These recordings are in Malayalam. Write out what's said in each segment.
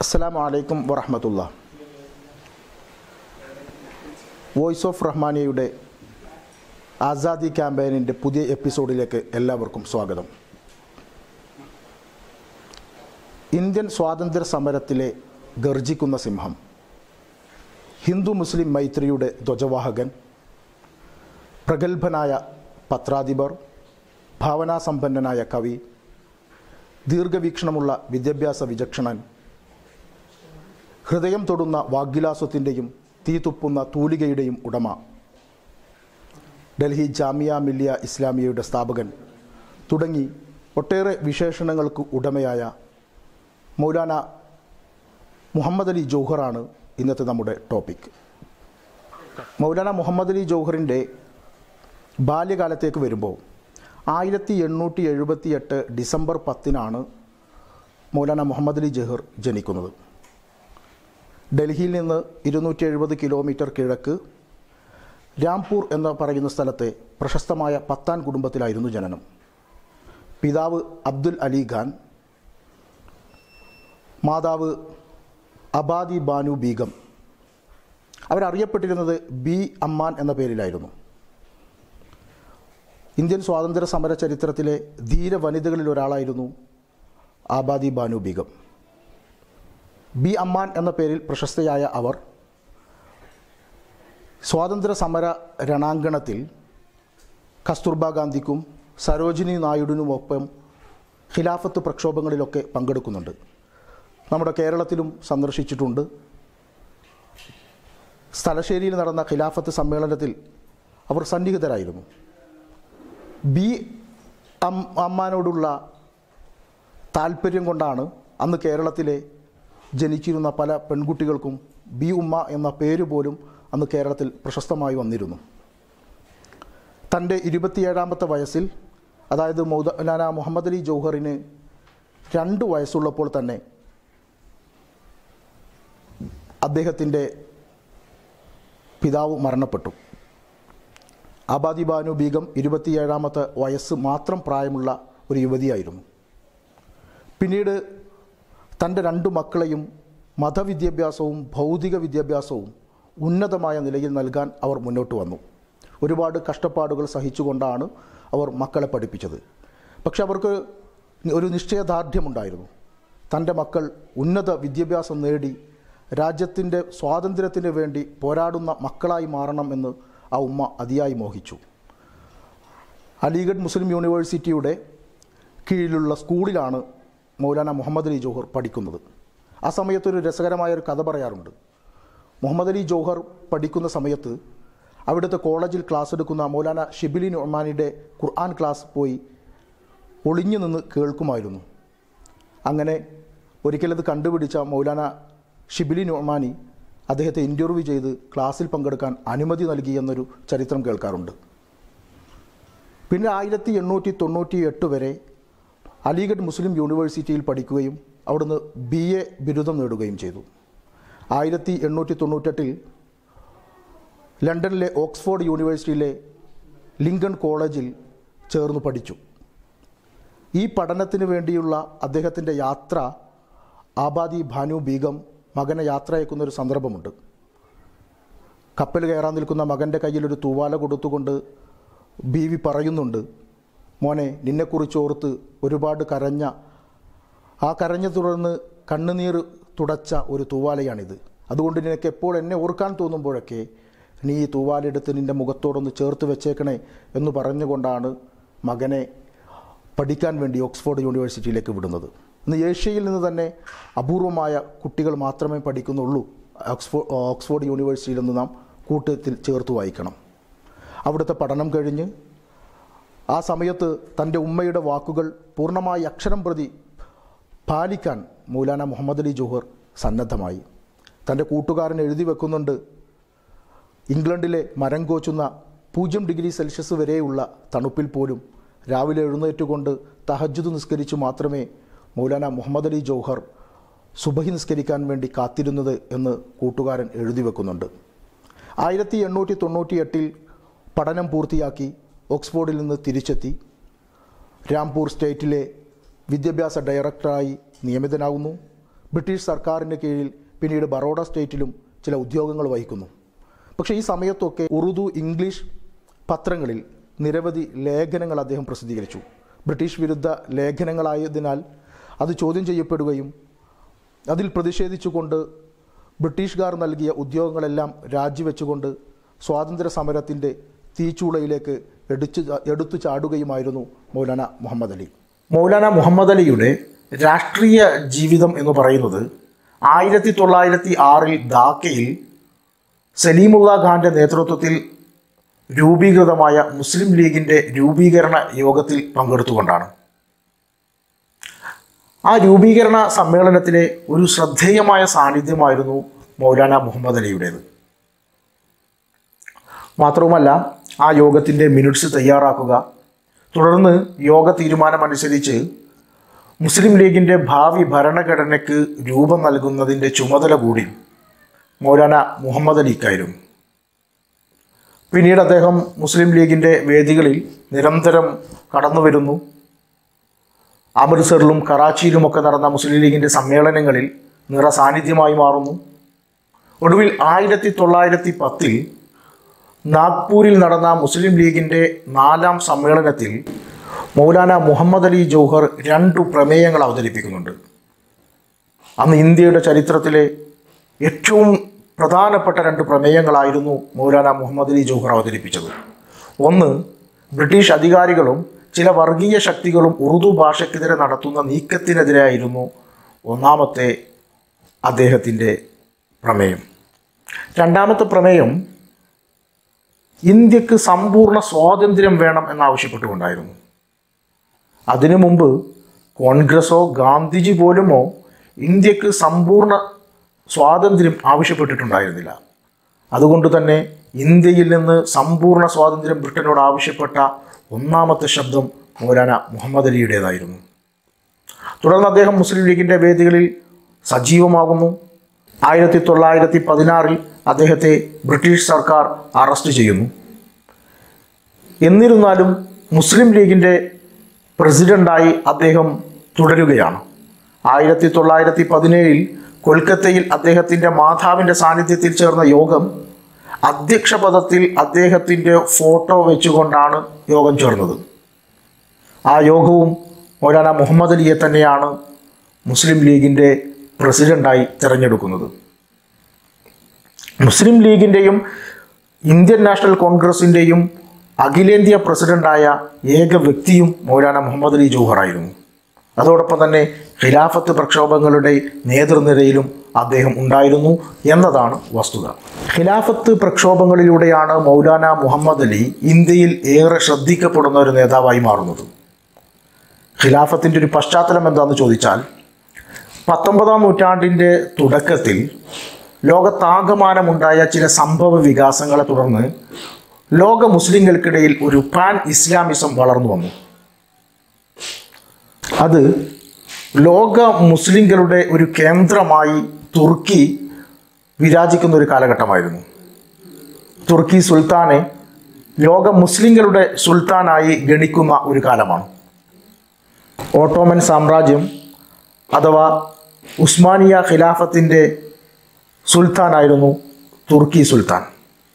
അസ്സലാമു അലൈക്കും വറഹമത്തുള്ള വോയിസ് ഓഫ് റഹ്മാനിയയുടെ ആസാദി ക്യാമ്പയിനിൻ്റെ പുതിയ എപ്പിസോഡിലേക്ക് എല്ലാവർക്കും സ്വാഗതം ഇന്ത്യൻ സ്വാതന്ത്ര്യ സമരത്തിലെ ഗർജിക്കുന്ന സിംഹം ഹിന്ദു മുസ്ലിം മൈത്രിയുടെ ധ്വജവാഹകൻ പ്രഗത്ഭനായ പത്രാധിപർ ഭാവനാസമ്പന്നനായ കവി ദീർഘവീക്ഷണമുള്ള വിദ്യാഭ്യാസ വിചക്ഷണൻ ഹൃദയം തൊടുന്ന വാഗ്വിലാസത്തിൻ്റെയും തീ തുപ്പുന്ന തൂലികയുടെയും ഉടമ ഡൽഹി ജാമിയ മില്ലിയ ഇസ്ലാമിയയുടെ സ്ഥാപകൻ തുടങ്ങി ഒട്ടേറെ വിശേഷണങ്ങൾക്ക് ഉടമയായ മൗലാന മുഹമ്മദ് അലി ജൗഹറാണ് ഇന്നത്തെ നമ്മുടെ ടോപ്പിക് മൗലാന മുഹമ്മദ് അലി ജൗഹറിൻ്റെ ബാല്യകാലത്തേക്ക് വരുമ്പോൾ ആയിരത്തി എണ്ണൂറ്റി എഴുപത്തി എട്ട് ഡിസംബർ പത്തിനാണ് മൗലാന മുഹമ്മദ് അലി ജഹർ ജനിക്കുന്നത് ഡൽഹിയിൽ നിന്ന് ഇരുന്നൂറ്റി എഴുപത് കിലോമീറ്റർ കിഴക്ക് രാംപൂർ എന്ന് പറയുന്ന സ്ഥലത്തെ പ്രശസ്തമായ പത്താൻ കുടുംബത്തിലായിരുന്നു ജനനം പിതാവ് അബ്ദുൽ അലി ഖാൻ മാതാവ് അബാദി ബാനു ബീഗം അവരറിയപ്പെട്ടിരുന്നത് ബി അമ്മാൻ എന്ന പേരിലായിരുന്നു ഇന്ത്യൻ സ്വാതന്ത്ര്യ സമര ചരിത്രത്തിലെ ധീര വനിതകളിൽ ഒരാളായിരുന്നു ആബാദി ബാനു ബീഗം ബി അമ്മാൻ എന്ന പേരിൽ പ്രശസ്തയായ അവർ സ്വാതന്ത്ര്യ സമര രണാങ്കണത്തിൽ കസ്തൂർബ ഗാന്ധിക്കും സരോജിനി നായിഡുവിനുമൊപ്പം ഖിലാഫത്ത് പ്രക്ഷോഭങ്ങളിലൊക്കെ പങ്കെടുക്കുന്നുണ്ട് നമ്മുടെ കേരളത്തിലും സന്ദർശിച്ചിട്ടുണ്ട് സ്ഥലശ്ശേരിയിൽ നടന്ന ഖിലാഫത്ത് സമ്മേളനത്തിൽ അവർ സന്നിഹിതരായിരുന്നു ബി അം അമ്മാനോടുള്ള താല്പര്യം കൊണ്ടാണ് അന്ന് കേരളത്തിലെ ജനിച്ചിരുന്ന പല പെൺകുട്ടികൾക്കും ബി ഉമ്മ എന്ന പേര് പോലും അന്ന് കേരളത്തിൽ പ്രശസ്തമായി വന്നിരുന്നു തൻ്റെ ഇരുപത്തിയേഴാമത്തെ വയസ്സിൽ അതായത് മൗലാന മുഹമ്മദ് അലി ജൗഹറിന് രണ്ട് വയസ്സുള്ളപ്പോൾ തന്നെ അദ്ദേഹത്തിൻ്റെ പിതാവ് മരണപ്പെട്ടു ആബാദി ബാനു ബീഗം ഇരുപത്തിയേഴാമത്തെ വയസ്സ് മാത്രം പ്രായമുള്ള ഒരു യുവതിയായിരുന്നു പിന്നീട് തൻ്റെ രണ്ടു മക്കളെയും മതവിദ്യാഭ്യാസവും ഭൗതിക വിദ്യാഭ്യാസവും ഉന്നതമായ നിലയിൽ നൽകാൻ അവർ മുന്നോട്ട് വന്നു ഒരുപാട് കഷ്ടപ്പാടുകൾ സഹിച്ചുകൊണ്ടാണ് അവർ മക്കളെ പഠിപ്പിച്ചത് പക്ഷെ അവർക്ക് ഒരു നിശ്ചയദാർഢ്യമുണ്ടായിരുന്നു തൻ്റെ മക്കൾ ഉന്നത വിദ്യാഭ്യാസം നേടി രാജ്യത്തിൻ്റെ സ്വാതന്ത്ര്യത്തിന് വേണ്ടി പോരാടുന്ന മക്കളായി മാറണം എന്ന് ആ ഉമ്മ അതിയായി മോഹിച്ചു അലിഗഡ് മുസ്ലിം യൂണിവേഴ്സിറ്റിയുടെ കീഴിലുള്ള സ്കൂളിലാണ് മൗലാന മുഹമ്മദ് അലി ജോഹർ പഠിക്കുന്നത് ആ സമയത്ത് ഒരു രസകരമായ ഒരു കഥ പറയാറുണ്ട് മുഹമ്മദ് അലി ജോഹർ പഠിക്കുന്ന സമയത്ത് അവിടുത്തെ കോളേജിൽ ക്ലാസ് എടുക്കുന്ന മൗലാന ഷിബിലി നൊമാനിയുടെ ഖുർആൻ ക്ലാസ് പോയി ഒളിഞ്ഞു നിന്ന് കേൾക്കുമായിരുന്നു അങ്ങനെ ഒരിക്കലത് കണ്ടുപിടിച്ച മൗലാന ഷിബിലി നൊമാനി അദ്ദേഹത്തെ ഇൻ്റർവ്യൂ ചെയ്ത് ക്ലാസ്സിൽ പങ്കെടുക്കാൻ അനുമതി നൽകി എന്നൊരു ചരിത്രം കേൾക്കാറുണ്ട് പിന്നെ ആയിരത്തി എണ്ണൂറ്റി തൊണ്ണൂറ്റി എട്ട് വരെ അലിഗഡ് മുസ്ലിം യൂണിവേഴ്സിറ്റിയിൽ പഠിക്കുകയും അവിടുന്ന് ബി എ ബിരുദം നേടുകയും ചെയ്തു ആയിരത്തി എണ്ണൂറ്റി തൊണ്ണൂറ്റെട്ടിൽ ലണ്ടനിലെ ഓക്സ്ഫോർഡ് യൂണിവേഴ്സിറ്റിയിലെ ലിങ്കൺ കോളേജിൽ ചേർന്ന് പഠിച്ചു ഈ പഠനത്തിന് വേണ്ടിയുള്ള അദ്ദേഹത്തിൻ്റെ യാത്ര ആബാദി ഭാനു ബീഗം മകനെ യാത്രയക്കുന്ന ഒരു സന്ദർഭമുണ്ട് കപ്പൽ കയറാൻ നിൽക്കുന്ന മകൻ്റെ കയ്യിൽ ഒരു തൂവാല കൊടുത്തുകൊണ്ട് ബീവി പറയുന്നുണ്ട് മോനെ നിന്നെക്കുറിച്ച് ഓർത്ത് ഒരുപാട് കരഞ്ഞ ആ കരഞ്ഞ തുടർന്ന് കണ്ണുനീർ തുടച്ച ഒരു തൂവാലയാണിത് അതുകൊണ്ട് നിനക്ക് എപ്പോൾ എന്നെ ഓർക്കാൻ തോന്നുമ്പോഴൊക്കെ നീ ഈ തൂവാലെടുത്ത് നിൻ്റെ മുഖത്തോടൊന്ന് ചേർത്ത് വെച്ചേക്കണേ എന്ന് പറഞ്ഞുകൊണ്ടാണ് മകനെ പഠിക്കാൻ വേണ്ടി ഓക്സ്ഫോർഡ് യൂണിവേഴ്സിറ്റിയിലേക്ക് വിടുന്നത് ഇന്ന് ഏഷ്യയിൽ നിന്ന് തന്നെ അപൂർവമായ കുട്ടികൾ മാത്രമേ പഠിക്കുന്നുള്ളൂ ഓക്സ്ഫോ ഓക്സ്ഫോർഡ് യൂണിവേഴ്സിറ്റിയിൽ നിന്ന് നാം കൂട്ടത്തിൽ ചേർത്ത് വായിക്കണം അവിടുത്തെ പഠനം കഴിഞ്ഞ് ആ സമയത്ത് തൻ്റെ ഉമ്മയുടെ വാക്കുകൾ പൂർണ്ണമായി അക്ഷരം പ്രതി പാലിക്കാൻ മൗലാന മുഹമ്മദ് അലി ജോഹർ സന്നദ്ധമായി തൻ്റെ കൂട്ടുകാരൻ എഴുതി വെക്കുന്നുണ്ട് ഇംഗ്ലണ്ടിലെ മരം കോച്ചുന്ന പൂജ്യം ഡിഗ്രി സെൽഷ്യസ് വരെയുള്ള തണുപ്പിൽ പോലും രാവിലെ എഴുന്നേറ്റുകൊണ്ട് തഹജ്ജുദ് നിസ്കരിച്ചു മാത്രമേ മൗലാന മുഹമ്മദ് അലി ജൗഹർ സുബഹി നിസ്കരിക്കാൻ വേണ്ടി കാത്തിരുന്നത് എന്ന് കൂട്ടുകാരൻ എഴുതി വെക്കുന്നുണ്ട് ആയിരത്തി എണ്ണൂറ്റി തൊണ്ണൂറ്റി എട്ടിൽ പഠനം പൂർത്തിയാക്കി ഓക്സ്ഫോർഡിൽ നിന്ന് തിരിച്ചെത്തി രാംപൂർ സ്റ്റേറ്റിലെ വിദ്യാഭ്യാസ ഡയറക്ടറായി നിയമിതനാകുന്നു ബ്രിട്ടീഷ് സർക്കാരിൻ്റെ കീഴിൽ പിന്നീട് ബറോഡ സ്റ്റേറ്റിലും ചില ഉദ്യോഗങ്ങൾ വഹിക്കുന്നു പക്ഷേ ഈ സമയത്തൊക്കെ ഉറുദു ഇംഗ്ലീഷ് പത്രങ്ങളിൽ നിരവധി ലേഖനങ്ങൾ അദ്ദേഹം പ്രസിദ്ധീകരിച്ചു ബ്രിട്ടീഷ് വിരുദ്ധ ലേഖനങ്ങളായതിനാൽ അത് ചോദ്യം ചെയ്യപ്പെടുകയും അതിൽ പ്രതിഷേധിച്ചുകൊണ്ട് ബ്രിട്ടീഷുകാർ നൽകിയ ഉദ്യോഗങ്ങളെല്ലാം രാജിവെച്ചുകൊണ്ട് സ്വാതന്ത്ര്യ സമരത്തിൻ്റെ തീച്ചൂളയിലേക്ക് എടുച്ചു എടുത്തു ചാടുകയുമായിരുന്നു മൗലാന മുഹമ്മദ് അലി മൗലാന മുഹമ്മദ് അലിയുടെ രാഷ്ട്രീയ ജീവിതം എന്ന് പറയുന്നത് ആയിരത്തി തൊള്ളായിരത്തി ആറിൽ ധാക്കയിൽ സലീമുള്ള ഖാന്റെ നേതൃത്വത്തിൽ രൂപീകൃതമായ മുസ്ലിം ലീഗിൻ്റെ രൂപീകരണ യോഗത്തിൽ പങ്കെടുത്തുകൊണ്ടാണ് ആ രൂപീകരണ സമ്മേളനത്തിലെ ഒരു ശ്രദ്ധേയമായ സാന്നിധ്യമായിരുന്നു മൗലാന മുഹമ്മദ് അലിയുടേത് മാത്രവുമല്ല ആ യോഗത്തിൻ്റെ മിനിറ്റ്സ് തയ്യാറാക്കുക തുടർന്ന് യോഗ തീരുമാനമനുസരിച്ച് മുസ്ലിം ലീഗിൻ്റെ ഭാവി ഭരണഘടനയ്ക്ക് രൂപം നൽകുന്നതിൻ്റെ ചുമതല കൂടി മൗലാന മുഹമ്മദ് അലിക്കായിരുന്നു പിന്നീട് അദ്ദേഹം മുസ്ലിം ലീഗിൻ്റെ വേദികളിൽ നിരന്തരം കടന്നു വരുന്നു അമൃത്സറിലും കറാച്ചിയിലുമൊക്കെ നടന്ന മുസ്ലിം ലീഗിൻ്റെ സമ്മേളനങ്ങളിൽ നിറ സാന്നിധ്യമായി മാറുന്നു ഒടുവിൽ ആയിരത്തി തൊള്ളായിരത്തി പത്തിൽ നാഗ്പൂരിൽ നടന്ന മുസ്ലിം ലീഗിൻ്റെ നാലാം സമ്മേളനത്തിൽ മൗലാന മുഹമ്മദ് അലി ജൗഹർ രണ്ടു പ്രമേയങ്ങൾ അവതരിപ്പിക്കുന്നുണ്ട് അന്ന് ഇന്ത്യയുടെ ചരിത്രത്തിലെ ഏറ്റവും പ്രധാനപ്പെട്ട രണ്ട് പ്രമേയങ്ങളായിരുന്നു മൗലാന മുഹമ്മദ് അലി ജൗഹർ അവതരിപ്പിച്ചത് ഒന്ന് ബ്രിട്ടീഷ് അധികാരികളും ചില വർഗീയ ശക്തികളും ഉറുദു ഭാഷയ്ക്കെതിരെ നടത്തുന്ന നീക്കത്തിനെതിരായിരുന്നു ഒന്നാമത്തെ അദ്ദേഹത്തിൻ്റെ പ്രമേയം രണ്ടാമത്തെ പ്രമേയം ഇന്ത്യക്ക് സമ്പൂർണ്ണ സ്വാതന്ത്ര്യം വേണം എന്നാവശ്യപ്പെട്ടുകൊണ്ടായിരുന്നു അതിനു മുമ്പ് കോൺഗ്രസോ ഗാന്ധിജി പോലുമോ ഇന്ത്യക്ക് സമ്പൂർണ്ണ സ്വാതന്ത്ര്യം ആവശ്യപ്പെട്ടിട്ടുണ്ടായിരുന്നില്ല അതുകൊണ്ട് തന്നെ ഇന്ത്യയിൽ നിന്ന് സമ്പൂർണ്ണ സ്വാതന്ത്ര്യം ബ്രിട്ടനോട് ആവശ്യപ്പെട്ട ഒന്നാമത്തെ ശബ്ദം മൗലാന മുഹമ്മദ് അലിയുടേതായിരുന്നു തുടർന്ന് അദ്ദേഹം മുസ്ലിം ലീഗിൻ്റെ വേദികളിൽ സജീവമാകുന്നു ആയിരത്തി തൊള്ളായിരത്തി പതിനാറിൽ അദ്ദേഹത്തെ ബ്രിട്ടീഷ് സർക്കാർ അറസ്റ്റ് ചെയ്യുന്നു എന്നിരുന്നാലും മുസ്ലിം ലീഗിൻ്റെ പ്രസിഡൻ്റായി അദ്ദേഹം തുടരുകയാണ് ആയിരത്തി തൊള്ളായിരത്തി പതിനേഴിൽ കൊൽക്കത്തയിൽ അദ്ദേഹത്തിൻ്റെ മാതാവിൻ്റെ സാന്നിധ്യത്തിൽ ചേർന്ന യോഗം അധ്യക്ഷ പദത്തിൽ അദ്ദേഹത്തിൻ്റെ ഫോട്ടോ വെച്ചുകൊണ്ടാണ് യോഗം ചേർന്നത് ആ യോഗവും മൗലാന മുഹമ്മദ് അലിയെ തന്നെയാണ് മുസ്ലിം ലീഗിൻ്റെ പ്രസിഡൻ്റായി തിരഞ്ഞെടുക്കുന്നത് മുസ്ലിം ലീഗിൻ്റെയും ഇന്ത്യൻ നാഷണൽ കോൺഗ്രസിൻ്റെയും അഖിലേന്ത്യാ പ്രസിഡൻ്റായ ഏക വ്യക്തിയും മൗലാന മുഹമ്മദ് അലി ജൗഹറായിരുന്നു അതോടൊപ്പം തന്നെ ഖിലാഫത്ത് പ്രക്ഷോഭങ്ങളുടെ നേതൃനിരയിലും അദ്ദേഹം ഉണ്ടായിരുന്നു എന്നതാണ് വസ്തുത ഖിലാഫത്ത് പ്രക്ഷോഭങ്ങളിലൂടെയാണ് മൗലാന മുഹമ്മദ് അലി ഇന്ത്യയിൽ ഏറെ ശ്രദ്ധിക്കപ്പെടുന്ന ഒരു നേതാവായി മാറുന്നത് ഖിലാഫത്തിൻ്റെ ഒരു പശ്ചാത്തലം എന്താണെന്ന് ചോദിച്ചാൽ പത്തൊമ്പതാം നൂറ്റാണ്ടിൻ്റെ തുടക്കത്തിൽ ലോകത്താകമാനമുണ്ടായ ചില സംഭവ വികാസങ്ങളെ തുടർന്ന് ലോക മുസ്ലിങ്ങൾക്കിടയിൽ ഒരു പാൻ ഇസ്ലാമിസം വളർന്നു വന്നു അത് ലോക മുസ്ലിങ്ങളുടെ ഒരു കേന്ദ്രമായി തുർക്കി വിരാജിക്കുന്ന ഒരു കാലഘട്ടമായിരുന്നു തുർക്കി സുൽത്താനെ ലോക മുസ്ലിങ്ങളുടെ സുൽത്താനായി ഗണിക്കുന്ന ഒരു കാലമാണ് ഓട്ടോമൻ സാമ്രാജ്യം അഥവാ ഉസ്മാനിയ ഖിലാഫത്തിൻ്റെ സുൽത്താനായിരുന്നു തുർക്കി സുൽത്താൻ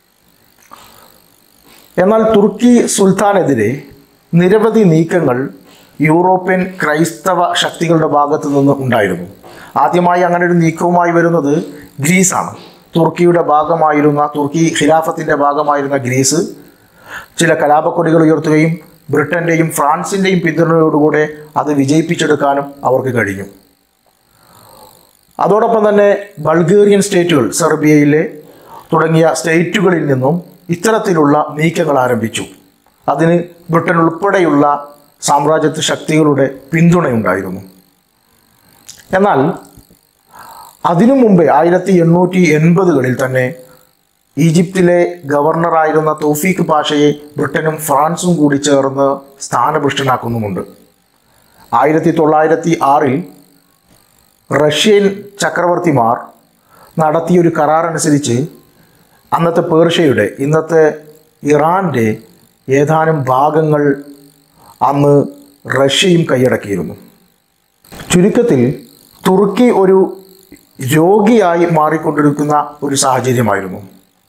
എന്നാൽ തുർക്കി സുൽത്താനെതിരെ നിരവധി നീക്കങ്ങൾ യൂറോപ്യൻ ക്രൈസ്തവ ശക്തികളുടെ ഭാഗത്തു നിന്ന് ഉണ്ടായിരുന്നു ആദ്യമായി അങ്ങനെ ഒരു നീക്കവുമായി വരുന്നത് ഗ്രീസാണ് തുർക്കിയുടെ ഭാഗമായിരുന്ന തുർക്കി ഖിലാഫത്തിൻ്റെ ഭാഗമായിരുന്ന ഗ്രീസ് ചില കലാപക്കൊടികൾ ഉയർത്തുകയും ബ്രിട്ടൻ്റെയും ഫ്രാൻസിൻ്റെയും പിന്തുണയോടുകൂടെ അത് വിജയിപ്പിച്ചെടുക്കാനും അവർക്ക് കഴിഞ്ഞു അതോടൊപ്പം തന്നെ ബൾഗേറിയൻ സ്റ്റേറ്റുകൾ സെർബിയയിലെ തുടങ്ങിയ സ്റ്റേറ്റുകളിൽ നിന്നും ഇത്തരത്തിലുള്ള നീക്കങ്ങൾ ആരംഭിച്ചു അതിന് ബ്രിട്ടൻ ഉൾപ്പെടെയുള്ള സാമ്രാജ്യത്വ ശക്തികളുടെ പിന്തുണയുണ്ടായിരുന്നു എന്നാൽ അതിനു മുമ്പേ ആയിരത്തി എണ്ണൂറ്റി എൺപതുകളിൽ തന്നെ ഈജിപ്തിലെ ഗവർണറായിരുന്ന തൗഫീഖ് പാഷയെ ബ്രിട്ടനും ഫ്രാൻസും കൂടി ചേർന്ന് സ്ഥാനഭൃഷ്ടനാക്കുന്നുമുണ്ട് ആയിരത്തി തൊള്ളായിരത്തി ആറിൽ റഷ്യൻ ചക്രവർത്തിമാർ നടത്തിയൊരു കരാർ അനുസരിച്ച് അന്നത്തെ പേർഷ്യയുടെ ഇന്നത്തെ ഇറാൻ്റെ ഏതാനും ഭാഗങ്ങൾ അന്ന് റഷ്യയും കൈയടക്കിയിരുന്നു ചുരുക്കത്തിൽ തുർക്കി ഒരു രോഗിയായി മാറിക്കൊണ്ടിരിക്കുന്ന ഒരു സാഹചര്യമായിരുന്നു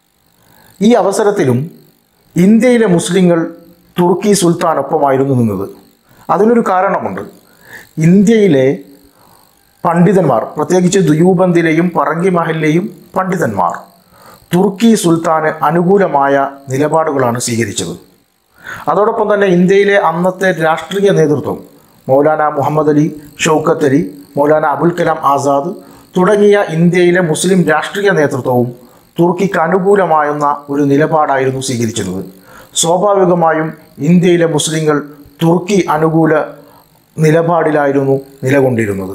ഈ അവസരത്തിലും ഇന്ത്യയിലെ മുസ്ലിങ്ങൾ തുർക്കി സുൽത്താനൊപ്പമായിരുന്നു നിന്നത് അതിനൊരു കാരണമുണ്ട് ഇന്ത്യയിലെ പണ്ഡിതന്മാർ പ്രത്യേകിച്ച് ദുയൂബന്ദിലെയും പറങ്കി മഹലിലെയും പണ്ഡിതന്മാർ തുർക്കി സുൽത്താന് അനുകൂലമായ നിലപാടുകളാണ് സ്വീകരിച്ചത് അതോടൊപ്പം തന്നെ ഇന്ത്യയിലെ അന്നത്തെ രാഷ്ട്രീയ നേതൃത്വം മൗലാന മുഹമ്മദ് അലി ഷൗക്കത്ത് അലി മൗലാന അബുൽ കലാം ആസാദ് തുടങ്ങിയ ഇന്ത്യയിലെ മുസ്ലിം രാഷ്ട്രീയ നേതൃത്വവും തുർക്കിക്ക് അനുകൂലമായുന്ന ഒരു നിലപാടായിരുന്നു സ്വീകരിച്ചിരുന്നത് സ്വാഭാവികമായും ഇന്ത്യയിലെ മുസ്ലിങ്ങൾ തുർക്കി അനുകൂല നിലപാടിലായിരുന്നു നിലകൊണ്ടിരുന്നത്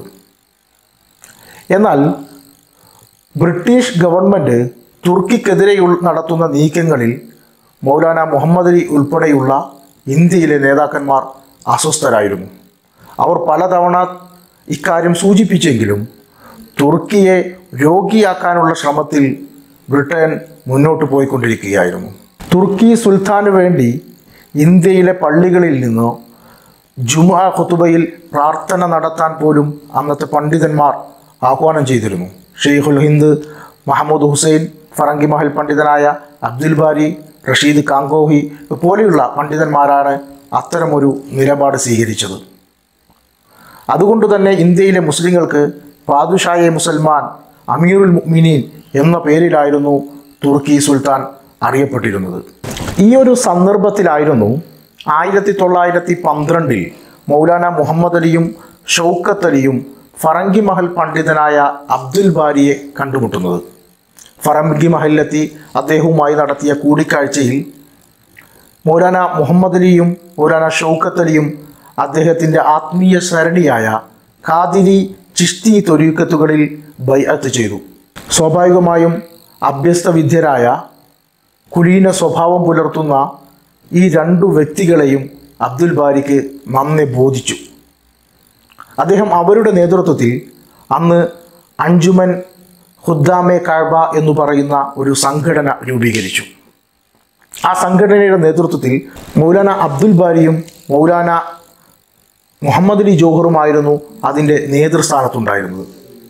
എന്നാൽ ബ്രിട്ടീഷ് ഗവൺമെൻറ് തുർക്കിക്കെതിരെ നടത്തുന്ന നീക്കങ്ങളിൽ മൗലാന മുഹമ്മദ് അലി ഉൾപ്പെടെയുള്ള ഇന്ത്യയിലെ നേതാക്കന്മാർ അസ്വസ്ഥരായിരുന്നു അവർ പലതവണ ഇക്കാര്യം സൂചിപ്പിച്ചെങ്കിലും തുർക്കിയെ രോഗിയാക്കാനുള്ള ശ്രമത്തിൽ ബ്രിട്ടൻ മുന്നോട്ട് പോയിക്കൊണ്ടിരിക്കുകയായിരുന്നു തുർക്കി സുൽത്താന് വേണ്ടി ഇന്ത്യയിലെ പള്ളികളിൽ നിന്ന് ജുമാ ഖുത്തുബയിൽ പ്രാർത്ഥന നടത്താൻ പോലും അന്നത്തെ പണ്ഡിതന്മാർ ആഹ്വാനം ചെയ്തിരുന്നു ഷെയ്ഖുൽ ഹിന്ദ് മഹമ്മദ് ഹുസൈൻ ഫറങ്കി മഹൽ പണ്ഡിതനായ അബ്ദുൽ ബാരി റഷീദ് കാങ്കോഹി പോലെയുള്ള പണ്ഡിതന്മാരാണ് അത്തരമൊരു നിലപാട് സ്വീകരിച്ചത് അതുകൊണ്ട് തന്നെ ഇന്ത്യയിലെ മുസ്ലിങ്ങൾക്ക് പാദുഷായെ മുസൽമാൻ അമീറുൽ മുഅ്മിനീൻ എന്ന പേരിലായിരുന്നു തുർക്കി സുൽത്താൻ അറിയപ്പെട്ടിരുന്നത് ഈ ഒരു സന്ദർഭത്തിലായിരുന്നു ആയിരത്തി തൊള്ളായിരത്തി പന്ത്രണ്ടിൽ മൗലാന മുഹമ്മദ് അലിയും ഷൗക്കത്ത് അലിയും ഫറങ്കി മഹൽ പണ്ഡിതനായ അബ്ദുൽ ബാരിയെ കണ്ടുമുട്ടുന്നത് ഫറങ്കി മഹലിലെത്തി അദ്ദേഹവുമായി നടത്തിയ കൂടിക്കാഴ്ചയിൽ മൗലാന മുഹമ്മദ് അലിയും മൗലാന ഷൗക്കത്ത് അലിയും അദ്ദേഹത്തിൻ്റെ ആത്മീയ സരണിയായ ഖാദിരി ചിഷ്തി തൊരീക്കത്തുകളിൽ ബൈഅത്ത് ചെയ്തു സ്വാഭാവികമായും അഭ്യസ്ത വിദ്യരായ കുലീന സ്വഭാവം പുലർത്തുന്ന ഈ രണ്ടു വ്യക്തികളെയും അബ്ദുൽ ബാരിക്ക് നന്നെ ബോധിച്ചു അദ്ദേഹം അവരുടെ നേതൃത്വത്തിൽ അന്ന് അഞ്ജുമൻ ഹുദ്ദാമെ കാഴ്ബ എന്ന് പറയുന്ന ഒരു സംഘടന രൂപീകരിച്ചു ആ സംഘടനയുടെ നേതൃത്വത്തിൽ മൗലാന അബ്ദുൽ ബാരിയും മൗലാന മുഹമ്മദ് അലി ജോഹറുമായിരുന്നു അതിൻ്റെ നേതൃസ്ഥാനത്തുണ്ടായിരുന്നത്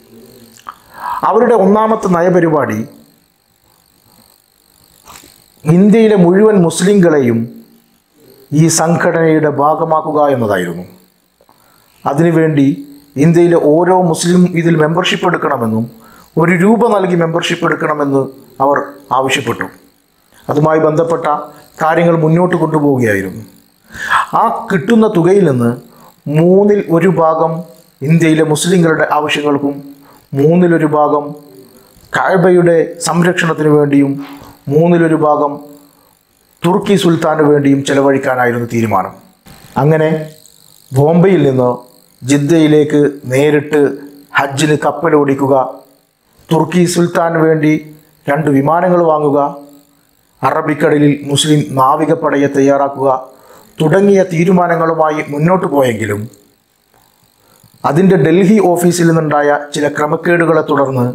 അവരുടെ ഒന്നാമത്തെ നയപരിപാടി ഇന്ത്യയിലെ മുഴുവൻ മുസ്ലിങ്ങളെയും ഈ സംഘടനയുടെ ഭാഗമാക്കുക എന്നതായിരുന്നു അതിനുവേണ്ടി ഇന്ത്യയിലെ ഓരോ മുസ്ലിം ഇതിൽ മെമ്പർഷിപ്പ് എടുക്കണമെന്നും ഒരു രൂപ നൽകി മെമ്പർഷിപ്പ് എടുക്കണമെന്ന് അവർ ആവശ്യപ്പെട്ടു അതുമായി ബന്ധപ്പെട്ട കാര്യങ്ങൾ മുന്നോട്ട് കൊണ്ടുപോവുകയായിരുന്നു ആ കിട്ടുന്ന തുകയിൽ നിന്ന് മൂന്നിൽ ഒരു ഭാഗം ഇന്ത്യയിലെ മുസ്ലിങ്ങളുടെ ആവശ്യങ്ങൾക്കും മൂന്നിലൊരു ഭാഗം കാഴ്ബയുടെ സംരക്ഷണത്തിന് വേണ്ടിയും മൂന്നിലൊരു ഭാഗം തുർക്കി സുൽത്താന് വേണ്ടിയും ചെലവഴിക്കാനായിരുന്നു തീരുമാനം അങ്ങനെ ബോംബെയിൽ നിന്ന് ജിദ്ദയിലേക്ക് നേരിട്ട് ഹജ്ജിന് കപ്പലോടിക്കുക തുർക്കി സുൽത്താന് വേണ്ടി രണ്ട് വിമാനങ്ങൾ വാങ്ങുക അറബിക്കടലിൽ മുസ്ലിം നാവികപ്പടയെ തയ്യാറാക്കുക തുടങ്ങിയ തീരുമാനങ്ങളുമായി മുന്നോട്ട് പോയെങ്കിലും അതിൻ്റെ ഡൽഹി ഓഫീസിൽ നിന്നുണ്ടായ ചില ക്രമക്കേടുകളെ തുടർന്ന്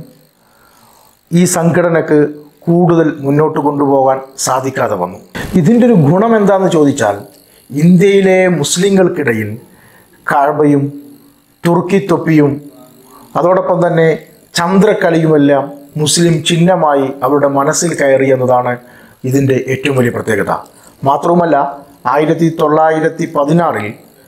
ഈ സംഘടനക്ക് കൂടുതൽ മുന്നോട്ട് കൊണ്ടുപോകാൻ സാധിക്കാതെ വന്നു ഇതിൻ്റെ ഒരു ഗുണം എന്താണെന്ന് ചോദിച്ചാൽ ഇന്ത്യയിലെ മുസ്ലിങ്ങൾക്കിടയിൽ കാഴ്ബയും തുർക്കി തൊപ്പിയും അതോടൊപ്പം തന്നെ ചന്ദ്രക്കളിയുമെല്ലാം മുസ്ലിം ചിഹ്നമായി അവരുടെ മനസ്സിൽ കയറി എന്നതാണ് ഇതിൻ്റെ ഏറ്റവും വലിയ പ്രത്യേകത മാത്രവുമല്ല ആയിരത്തി തൊള്ളായിരത്തി പതിനാറിൽ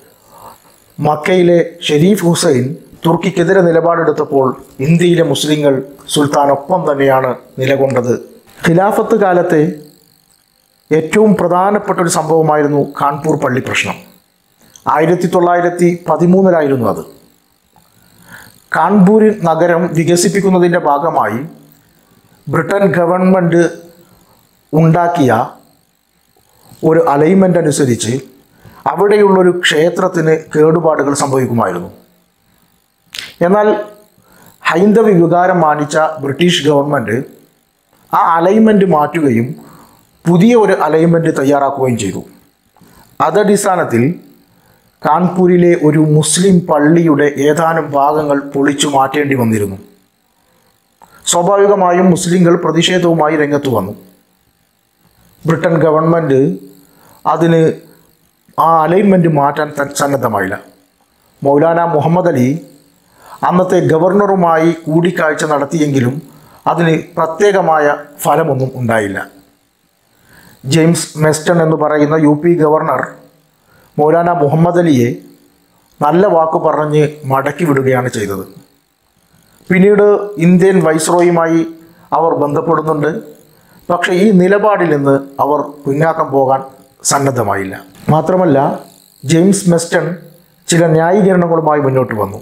മക്കയിലെ ഷെരീഫ് ഹുസൈൻ തുർക്കിക്കെതിരെ നിലപാടെടുത്തപ്പോൾ ഇന്ത്യയിലെ മുസ്ലിങ്ങൾ സുൽത്താനൊപ്പം തന്നെയാണ് നിലകൊണ്ടത് ഖിലാഫത്ത് കാലത്തെ ഏറ്റവും പ്രധാനപ്പെട്ട ഒരു സംഭവമായിരുന്നു കാൺപൂർ പള്ളി പ്രശ്നം ആയിരത്തി തൊള്ളായിരത്തി പതിമൂന്നിലായിരുന്നു അത് കാൺപൂർ നഗരം വികസിപ്പിക്കുന്നതിൻ്റെ ഭാഗമായി ബ്രിട്ടൻ ഗവൺമെൻറ് ഉണ്ടാക്കിയ ഒരു അലൈൻമെൻ്റ് അനുസരിച്ച് അവിടെയുള്ളൊരു ക്ഷേത്രത്തിന് കേടുപാടുകൾ സംഭവിക്കുമായിരുന്നു എന്നാൽ ഹൈന്ദവ വികാരം മാനിച്ച ബ്രിട്ടീഷ് ഗവൺമെൻറ് ആ അലൈൻമെൻറ്റ് മാറ്റുകയും പുതിയ ഒരു അലൈൻമെൻറ്റ് തയ്യാറാക്കുകയും ചെയ്തു അതടിസ്ഥാനത്തിൽ കാൺപൂരിലെ ഒരു മുസ്ലിം പള്ളിയുടെ ഏതാനും ഭാഗങ്ങൾ പൊളിച്ചു മാറ്റേണ്ടി വന്നിരുന്നു സ്വാഭാവികമായും മുസ്ലിങ്ങൾ പ്രതിഷേധവുമായി രംഗത്ത് വന്നു ബ്രിട്ടൻ ഗവൺമെൻറ് അതിന് ആ അലൈൻമെൻറ്റ് മാറ്റാൻ ത- സന്നദ്ധമായില്ല മൗലാന മുഹമ്മദ് അലി അന്നത്തെ ഗവർണറുമായി കൂടിക്കാഴ്ച നടത്തിയെങ്കിലും അതിന് പ്രത്യേകമായ ഫലമൊന്നും ഉണ്ടായില്ല ജെയിംസ് മെസ്റ്റൺ എന്ന് പറയുന്ന U P governor Maulana Muhammad അലിയെ നല്ല വാക്ക് പറഞ്ഞ് മടക്കി വിടുകയാണ് ചെയ്തത് പിന്നീട് ഇന്ത്യൻ വൈസ്രോയുമായി അവർ ബന്ധപ്പെടുന്നുണ്ട് പക്ഷേ ഈ നിലപാടിൽ നിന്ന് അവർ പിന്നാക്കം പോകാൻ സന്നദ്ധമായില്ല മാത്രമല്ല ജെയിംസ് മെസ്റ്റൺ ചില ന്യായീകരണങ്ങളുമായി മുന്നോട്ട് വന്നു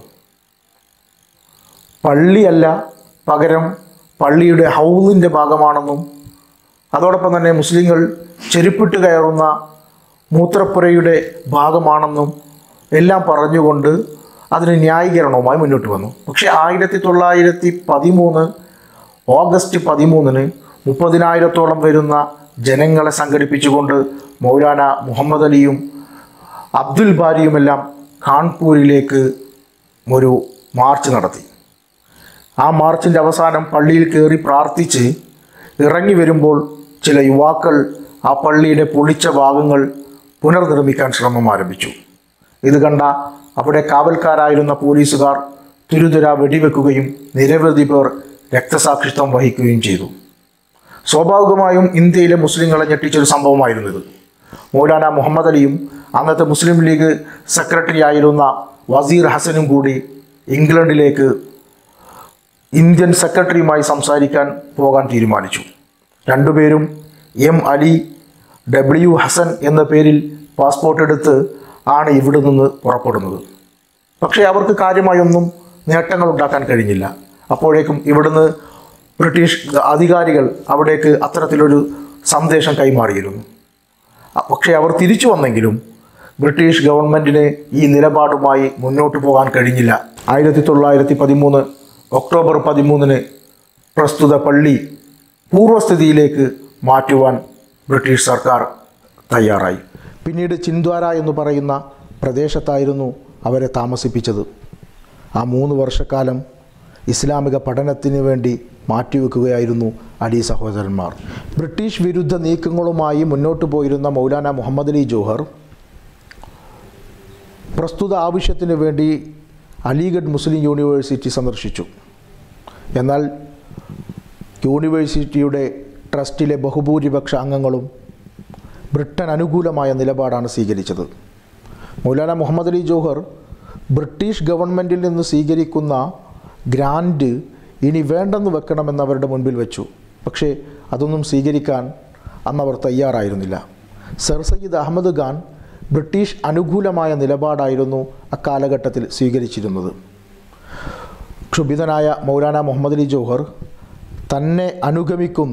പള്ളിയല്ല പകരം പള്ളിയുടെ ഹൗലിൻ്റെ ഭാഗമാണെന്നും അതോടൊപ്പം തന്നെ മുസ്ലിങ്ങൾ ചെരുപ്പിട്ട് കയറുന്ന മൂത്രപ്പുരയുടെ ഭാഗമാണെന്നും എല്ലാം പറഞ്ഞുകൊണ്ട് അതിന് ന്യായീകരണവുമായി മുന്നോട്ട് വന്നു പക്ഷേ ആയിരത്തി തൊള്ളായിരത്തി പതിമൂന്ന് ഓഗസ്റ്റ് പതിമൂന്നിന് മുപ്പതിനായിരത്തോളം വരുന്ന ജനങ്ങളെ സംഘടിപ്പിച്ചുകൊണ്ട് മൗലാന മുഹമ്മദ് അലിയും അബ്ദുൽ ബാരിയുമെല്ലാം കാൺപൂരിലേക്ക് ഒരു മാർച്ച് നടത്തി ആ മാർച്ചിൻ്റെ അവസാനം പള്ളിയിൽ കയറി പ്രാർത്ഥിച്ച് ഇറങ്ങി വരുമ്പോൾ ചില യുവാക്കൾ ആ പള്ളിയുടെ പൊളിച്ച ഭാഗങ്ങൾ പുനർനിർമ്മിക്കാൻ ശ്രമം ആരംഭിച്ചു ഇത് കണ്ട അവിടെ കാവൽക്കാരായിരുന്ന പോലീസുകാർ തുരുതുര വെടിവെക്കുകയും നിരവധി പേർ രക്തസാക്ഷിത്വം വഹിക്കുകയും ചെയ്തു സ്വാഭാവികമായും ഇന്ത്യയിലെ മുസ്ലിങ്ങളെ ഞെട്ടിച്ചൊരു സംഭവമായിരുന്നു ഇത് മൗലാന മുഹമ്മദ് അലിയും അന്നത്തെ മുസ്ലിം ലീഗ് സെക്രട്ടറി ആയിരുന്ന വസീർ ഹസനും കൂടി ഇംഗ്ലണ്ടിലേക്ക് ഇന്ത്യൻ സെക്രട്ടറിയുമായി സംസാരിക്കാൻ പോകാൻ തീരുമാനിച്ചു രണ്ടുപേരും എം അലി ഡബ്ല്യു ഹസൻ എന്ന പേരിൽ പാസ്പോർട്ട് എടുത്ത് ആണ് ഇവിടെ നിന്ന് പുറപ്പെടുന്നത് പക്ഷേ അവർക്ക് കാര്യമായൊന്നും നേട്ടങ്ങൾ ഉണ്ടാക്കാൻ കഴിഞ്ഞില്ല അപ്പോഴേക്കും ഇവിടുന്ന് ബ്രിട്ടീഷ് അധികാരികൾ അവിടേക്ക് അത്തരത്തിലൊരു സന്ദേശം കൈമാറിയിരുന്നു അ- പക്ഷേ അവർ തിരിച്ചു വന്നെങ്കിലും ബ്രിട്ടീഷ് ഗവൺമെൻറ്റിന് ഈ നിലപാടുമായി മുന്നോട്ട് പോകാൻ കഴിഞ്ഞില്ല ആയിരത്തി തൊള്ളായിരത്തി പതിമൂന്ന് ഒക്ടോബർ പതിമൂന്നിന് പ്രസ്തുത പള്ളി പൂർവ്വസ്ഥിതിയിലേക്ക് മാറ്റുവാൻ ബ്രിട്ടീഷ് സർക്കാർ തയ്യാറായി പിന്നീട് ചിന്ദ്വാര എന്ന് പറയുന്ന പ്രദേശത്തായിരുന്നു അവരെ താമസിപ്പിച്ചത് ആ മൂന്ന് വർഷക്കാലം ഇസ്ലാമിക പഠനത്തിന് വേണ്ടി മാറ്റിവെക്കുകയായിരുന്നു അലി സഹോദരന്മാർ ബ്രിട്ടീഷ് വിരുദ്ധ നീക്കങ്ങളുമായി മുന്നോട്ട് പോയിരുന്ന മൗലാന മുഹമ്മദ് അലി ജോഹർ പ്രസ്തുത ആവശ്യത്തിന് വേണ്ടി അലിഗഡ് മുസ്ലിം യൂണിവേഴ്സിറ്റി സന്ദർശിച്ചു എന്നാൽ യൂണിവേഴ്സിറ്റിയുടെ ട്രസ്റ്റിലെ ബഹുഭൂരിപക്ഷ അംഗങ്ങളും ബ്രിട്ടൻ അനുകൂലമായ നിലപാടാണ് സ്വീകരിച്ചത് മൗലാന മുഹമ്മദ് അലി ജോഹർ ബ്രിട്ടീഷ് ഗവൺമെൻറ്റിൽ നിന്ന് സ്വീകരിക്കുന്ന ഗ്രാൻഡ് ഇനി വേണ്ടെന്ന് വെക്കണമെന്ന് അവരുടെ മുൻപിൽ വെച്ചു പക്ഷേ അതൊന്നും സ്വീകരിക്കാൻ അന്നവർ തയ്യാറായിരുന്നില്ല സർ സയ്യിദ് അഹമ്മദ് ഖാൻ ബ്രിട്ടീഷ് അനുകൂലമായ നിലപാടായിരുന്നു അക്കാലഘട്ടത്തിൽ സ്വീകരിച്ചിരുന്നത് ക്ഷുഭിതനായ മൗലാന മുഹമ്മദ് അലി ജോഹർ തന്നെ അനുഗമിക്കുന്ന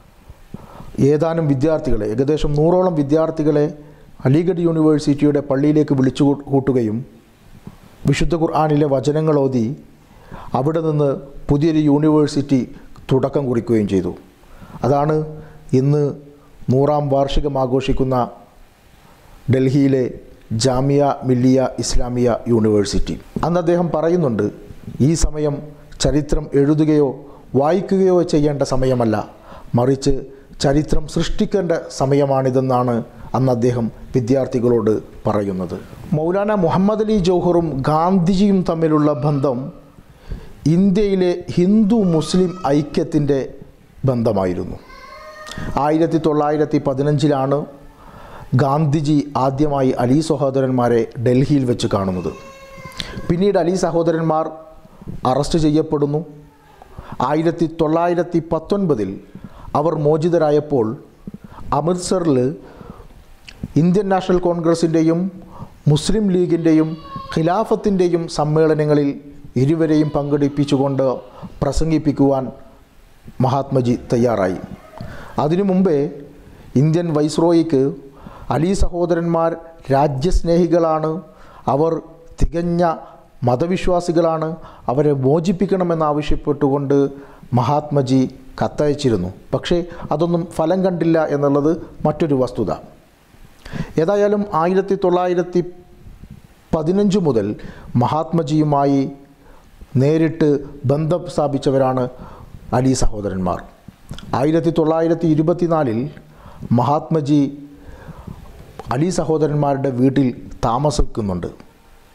ഏതാനും വിദ്യാർത്ഥികളെ ഏകദേശം നൂറോളം വിദ്യാർത്ഥികളെ അലിഗഡ് യൂണിവേഴ്സിറ്റിയുടെ പള്ളിയിലേക്ക് വിളിച്ചു കൂ- കൂട്ടുകയും വിശുദ്ധ ഖുർആാനിലെ വചനങ്ങളോതി അവിടെ നിന്ന് പുതിയൊരു യൂണിവേഴ്സിറ്റി തുടക്കം കുറിക്കുകയും ചെയ്തു അതാണ് ഇന്ന് നൂറാം വാർഷികം ആഘോഷിക്കുന്ന ഡൽഹിയിലെ ജാമിയ മില്ലിയ ഇസ്ലാമിയ യൂണിവേഴ്സിറ്റി അന്ന് അദ്ദേഹം പറയുന്നുണ്ട് ഈ സമയം ചരിത്രം എഴുതുകയോ വായിക്കുകയോ ചെയ്യേണ്ട സമയമല്ല മറിച്ച് ചരിത്രം സൃഷ്ടിക്കേണ്ട സമയമാണിതെന്നാണ് അന്ന് അദ്ദേഹം വിദ്യാർത്ഥികളോട് പറയുന്നത് മൗലാന മുഹമ്മദ് അലി ജൗഹറും ഗാന്ധിജിയും തമ്മിലുള്ള ബന്ധം ഇന്ത്യയിലെ ഹിന്ദു മുസ്ലിം ഐക്യത്തിൻ്റെ ബന്ധമായിരുന്നു ആയിരത്തി തൊള്ളായിരത്തി പതിനഞ്ചിലാണ് ഗാന്ധിജി ആദ്യമായി അലി സഹോദരന്മാരെ ഡൽഹിയിൽ വെച്ച് കാണുന്നത് പിന്നീട് അലി സഹോദരന്മാർ അറസ്റ്റ് ചെയ്യപ്പെടുന്നു ആയിരത്തി തൊള്ളായിരത്തി പത്തൊൻപതിൽ അവർ മോചിതരായപ്പോൾ അമൃത്സറിൽ ഇന്ത്യൻ നാഷണൽ കോൺഗ്രസിൻ്റെയും മുസ്ലിം ലീഗിൻ്റെയും ഖിലാഫത്തിൻ്റെയും സമ്മേളനങ്ങളിൽ ഇരുവരെയും പങ്കെടുപ്പിച്ചുകൊണ്ട് പ്രസംഗിപ്പിക്കുവാൻ മഹാത്മജി തയ്യാറായി അതിനു മുമ്പേ ഇന്ത്യൻ വൈസ്രോയിക്ക് അലി സഹോദരന്മാർ രാജ്യസ്നേഹികളാണ് അവർ തികഞ്ഞ മതവിശ്വാസികളാണ് അവരെ മോചിപ്പിക്കണമെന്നാവശ്യപ്പെട്ടുകൊണ്ട് മഹാത്മജി കത്തയച്ചിരുന്നു പക്ഷേ അതൊന്നും ഫലം കണ്ടില്ല എന്നുള്ളത് മറ്റൊരു വസ്തുത ഏതായാലും ആയിരത്തി തൊള്ളായിരത്തി പതിനഞ്ച് മുതൽ മഹാത്മജിയുമായി നേരിട്ട് ബന്ധം സ്ഥാപിച്ചവരാണ് അലി സഹോദരന്മാർ ആയിരത്തി തൊള്ളായിരത്തി ഇരുപത്തിനാലിൽ മഹാത്മജി അലി സഹോദരന്മാരുടെ വീട്ടിൽ താമസിക്കുന്നുണ്ട്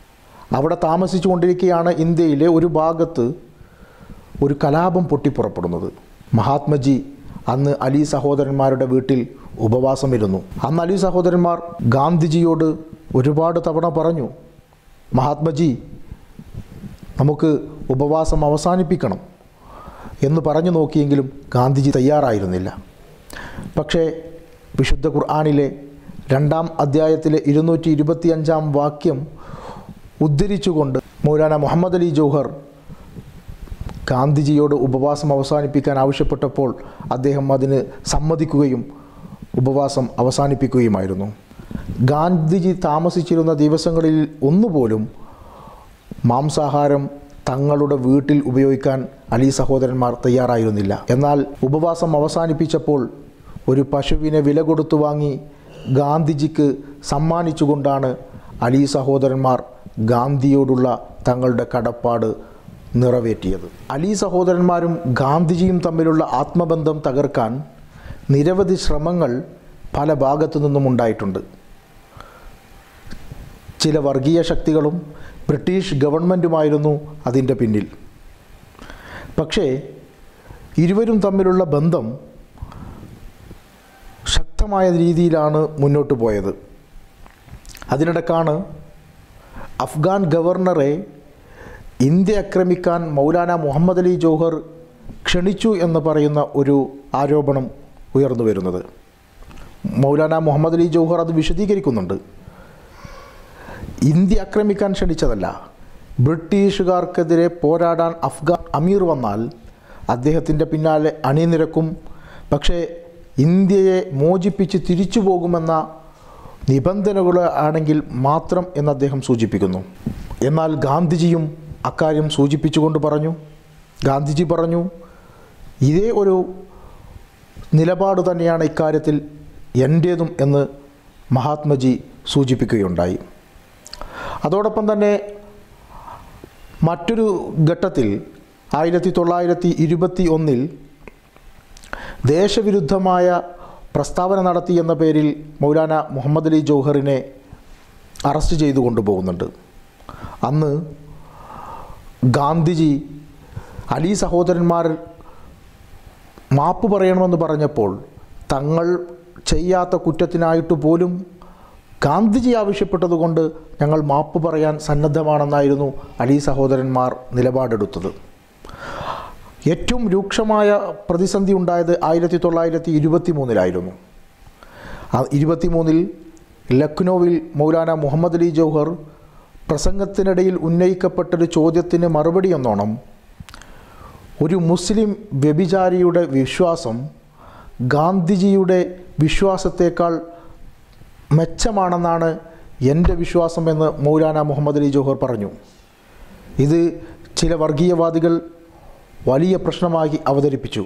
അവിടെ താമസിച്ചു കൊണ്ടിരിക്കുകയാണ് ഇന്ത്യയിലെ ഒരു ഭാഗത്ത് ഒരു കലാപം പൊട്ടിപ്പുറപ്പെടുന്നത് മഹാത്മജി അന്ന് അലി സഹോദരന്മാരുടെ വീട്ടിൽ ഉപവാസമിരുന്നു അന്ന് അലി സഹോദരന്മാർ ഗാന്ധിജിയോട് ഒരുപാട് തവണ പറഞ്ഞു മഹാത്മജി നമുക്ക് ഉപവാസം അവസാനിപ്പിക്കണം എന്ന് പറഞ്ഞു നോക്കിയെങ്കിലും ഗാന്ധിജി തയ്യാറായിരുന്നില്ല പക്ഷേ വിശുദ്ധ ഖുർആാനിലെ രണ്ടാം അധ്യായത്തിലെ ഇരുന്നൂറ്റി ഇരുപത്തിയഞ്ചാം വാക്യം ഉദ്ധരിച്ചുകൊണ്ട് മൗലാന മുഹമ്മദ് അലി ജൗഹർ ഗാന്ധിജിയോട് ഉപവാസം അവസാനിപ്പിക്കാൻ ആവശ്യപ്പെട്ടപ്പോൾ അദ്ദേഹം അതിന് സമ്മതിക്കുകയും ഉപവാസം അവസാനിപ്പിക്കുകയുമായിരുന്നു ഗാന്ധിജി താമസിച്ചിരുന്ന ദിവസങ്ങളിൽ ഒന്നുപോലും മാംസാഹാരം തങ്ങളുടെ വീട്ടിൽ ഉപയോഗിക്കാൻ അലി സഹോദരന്മാർ തയ്യാറായിരുന്നില്ല എന്നാൽ ഉപവാസം അവസാനിപ്പിച്ചപ്പോൾ ഒരു പശുവിനെ വില കൊടുത്തു വാങ്ങി ഗാന്ധിജിക്ക് സമ്മാനിച്ചുകൊണ്ടാണ് അലി സഹോദരന്മാർ ഗാന്ധിയോടുള്ള തങ്ങളുടെ കടപ്പാട് നിറവേറ്റിയത് അലി സഹോദരന്മാരും ഗാന്ധിജിയും തമ്മിലുള്ള ആത്മബന്ധം തകർക്കാൻ നിരവധി ശ്രമങ്ങൾ പല ഭാഗത്തു നിന്നും ഉണ്ടായിട്ടുണ്ട് ചില വർഗീയ ശക്തികളും ബ്രിട്ടീഷ് ഗവൺമെൻറ്റുമായിരുന്നു അതിൻ്റെ പിന്നിൽ പക്ഷേ ഇരുവരും തമ്മിലുള്ള ബന്ധം ശക്തമായ രീതിയിലാണ് മുന്നോട്ട് പോയത് അതിനിടക്കാണ് അഫ്ഗാൻ ഗവർണറെ ഇന്ത്യ ആക്രമിക്കാൻ മൗലാന മുഹമ്മദ് അലി ജോഹർ ക്ഷണിച്ചു എന്ന് പറയുന്ന ഒരു ആരോപണം ഉയർന്നു വരുന്നത് മൗലാന മുഹമ്മദ് അലി ജോഹർ അത് വിശദീകരിക്കുന്നുണ്ട് ഇന്ത്യ ആക്രമിക്കാൻ ക്ഷണിച്ചതല്ല ബ്രിട്ടീഷുകാർക്കെതിരെ പോരാടാൻ അഫ്ഗാൻ അമീർ വന്നാൽ അദ്ദേഹത്തിൻ്റെ പിന്നാലെ അണിനിരക്കും പക്ഷേ ഇന്ത്യയെ മോചിപ്പിച്ച് തിരിച്ചു പോകുമെന്ന നിബന്ധനകൾ ആണെങ്കിൽ മാത്രം എന്ന് അദ്ദേഹം സൂചിപ്പിക്കുന്നു എന്നാൽ ഗാന്ധിജിയും അക്കാര്യം സൂചിപ്പിച്ചുകൊണ്ട് പറഞ്ഞു ഗാന്ധിജി പറഞ്ഞു ഇതേ ഒരു നിലപാട് തന്നെയാണ് ഇക്കാര്യത്തിൽ എൻ്റേതും എന്ന് മഹാത്മജി സൂചിപ്പിക്കുകയുണ്ടായി അതോടൊപ്പം തന്നെ മറ്റൊരു ഘട്ടത്തിൽ ആയിരത്തി തൊള്ളായിരത്തി ഇരുപത്തി ഒന്നിൽ ദേശവിരുദ്ധമായ പ്രസ്താവന നടത്തി എന്ന പേരിൽ മൗലാന മുഹമ്മദ് അലി ജൗഹറിനെ അറസ്റ്റ് ചെയ്തു കൊണ്ടുപോകുന്നുണ്ട് അന്ന് ഗാന്ധിജി അലി സഹോദരന്മാർ മാപ്പ് പറയണമെന്ന് പറഞ്ഞപ്പോൾ തങ്ങൾ ചെയ്യാത്ത കുറ്റത്തിനായിട്ട് പോലും ഗാന്ധിജി ആവശ്യപ്പെട്ടതുകൊണ്ട് ഞങ്ങൾ മാപ്പ് പറയാൻ സന്നദ്ധമാണെന്നായിരുന്നു അലി സഹോദരന്മാർ നിലപാടെടുത്തത് ഏറ്റവും രൂക്ഷമായ പ്രതിസന്ധി ഉണ്ടായത് ആയിരത്തി തൊള്ളായിരത്തി ഇരുപത്തി മൂന്നിലായിരുന്നു ഇരുപത്തി മൂന്നിൽ ലക്നൗവിൽ മൗലാന മുഹമ്മദ് അലി ജൗഹർ പ്രസംഗത്തിനിടയിൽ ഉന്നയിക്കപ്പെട്ടൊരു ചോദ്യത്തിന് മറുപടി എന്നോണം ഒരു മുസ്ലിം വ്യഭിചാരിയുടെ വിശ്വാസം ഗാന്ധിജിയുടെ വിശ്വാസത്തേക്കാൾ മെച്ചമാണെന്നാണ് എൻ്റെ വിശ്വാസമെന്ന് മൗലാന മുഹമ്മദ് അലി ജോഹർ പറഞ്ഞു ഇത് ചില വർഗീയവാദികൾ വലിയ പ്രശ്നമായി അവതരിപ്പിച്ചു